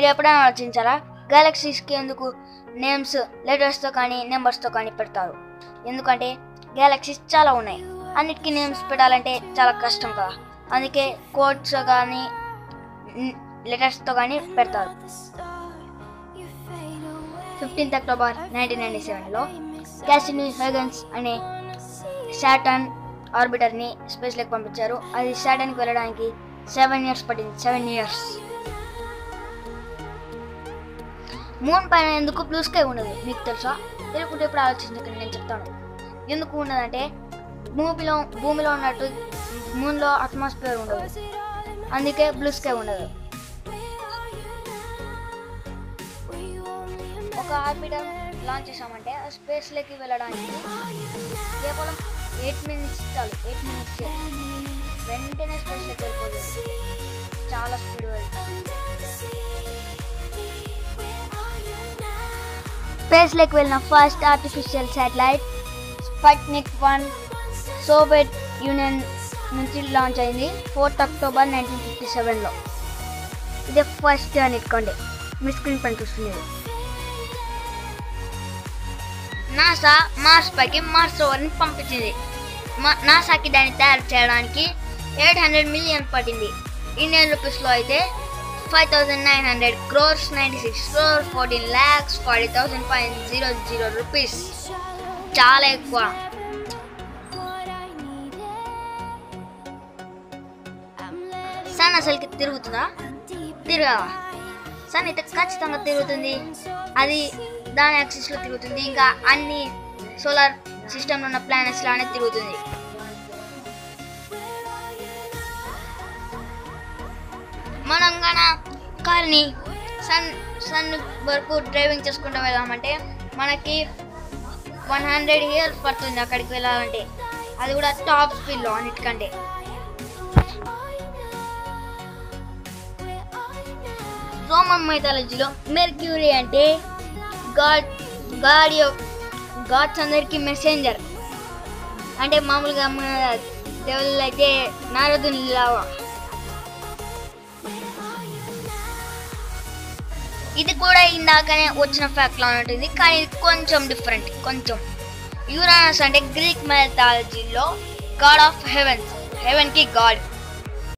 మీరు ఎప్పుడైనా ఆలోచించారా గ్యాలక్సీస్కి ఎందుకు నేమ్స్ లెటర్స్తో కానీ నెంబర్స్తో కానీ పెడతారు ఎందుకంటే గ్యాలక్సీస్ చాలా ఉన్నాయి అన్నిటికీ నేమ్స్ పెట్టాలంటే చాలా కష్టం కదా అందుకే కోడ్స్ కానీ లెటర్స్తో కానీ పెడతారు ఫిఫ్టీన్త్ అక్టోబర్ నైన్టీన్ నైన్టీ సెవెన్లో క్యాసినీ హెగన్స్ అనే శాటన్ ఆర్బిటర్ని స్పేస్లోకి పంపించారు అది శాటన్కి వెళ్ళడానికి సెవెన్ ఇయర్స్ పట్టింది సెవెన్ ఇయర్స్ మూన్ పైన ఎందుకు బ్లూ స్కై ఉండదు మీకు తెలుసా తెలుకుంటే ఇప్పుడు ఆలోచించకండి నేను చెప్తాను ఎందుకు ఉండదంటే భూమిలో భూమిలో ఉన్నట్టు మూన్లో అట్మాస్ఫియర్ ఉండదు అందుకే బ్లూ స్కై ఉండదు ఒక ఆర్బిటర్ లాంచ్ చేసామంటే స్పేస్లోకి వెళ్ళడానికి కేవలం ఎయిట్ మినిట్స్ చాలు ఎయిట్ మినిట్స్ వెంటనే స్పేస్లోకి వెళ్ళిపోతుంది చాలా స్పీడ్ వెళ్తుంది స్పేస్లోకి వెళ్ళిన first artificial satellite Sputnik one Soviet Union నుంచి లాంచ్ అయింది ఫోర్త్ అక్టోబర్ నైన్టీన్ ఫిఫ్టీ సెవెన్లో ఇదే ఫస్ట్ అని ఇట్టుకోండి మీ స్క్రీన్ పైన చూస్తుంది నాసా మార్స్ పైకి మార్స్ రోవర్ని పంపించింది మా- నాసాకి దాన్ని తయారు చేయడానికి ఎయిట్ హండ్రెడ్ మిలియన్ పట్టింది ఇండియన్ రూపీస్లో అయితే five thousand nine hundred crores ninety six crore fourteen lakhs forty thousand five zero zero rupees చాలా ఎక్కువ సన్ అసలుకి తిరుగుతుందా తిరగదా సన్ అయితే ఖచ్చితంగా తిరుగుతుంది అది దాని యాక్సిస్లో తిరుగుతుంది ఇంకా అన్ని సోలార్ సిస్టంలో ఉన్న ప్లానెట్స్ లానే తిరుగుతుంది మనం గన కార్ని సన్ సన్ వరకు డ్రైవింగ్ చేసుకుంటూ వెళ్దామంటే మనకి వన్ హండ్రెడ్ ఇయర్స్ పడుతుంది అక్కడికి వెళ్ళాలంటే అది కూడా టాప్ స్పీడ్లో అన్నిటికంటే రోమన్ మైథాలజీలో మెర్క్యూరీ అంటే గాడ్ గాడ్ గాడ్స్ అందరికి మెసెంజర్ అంటే మామూలుగా మన దేవుళ్ళు అయితే నారదుని లావా ఇది కూడా ఇందాకనే వచ్చిన ఫ్యాక్ట్ లా ఉంటుంది కానీ ఇది కొంచెం డిఫరెంట్ కొంచెం యురానస్ అంటే గ్రీక్ మైథాలజీలో గాడ్ ఆఫ్ హెవెన్స్ హెవెన్ కి గాడ్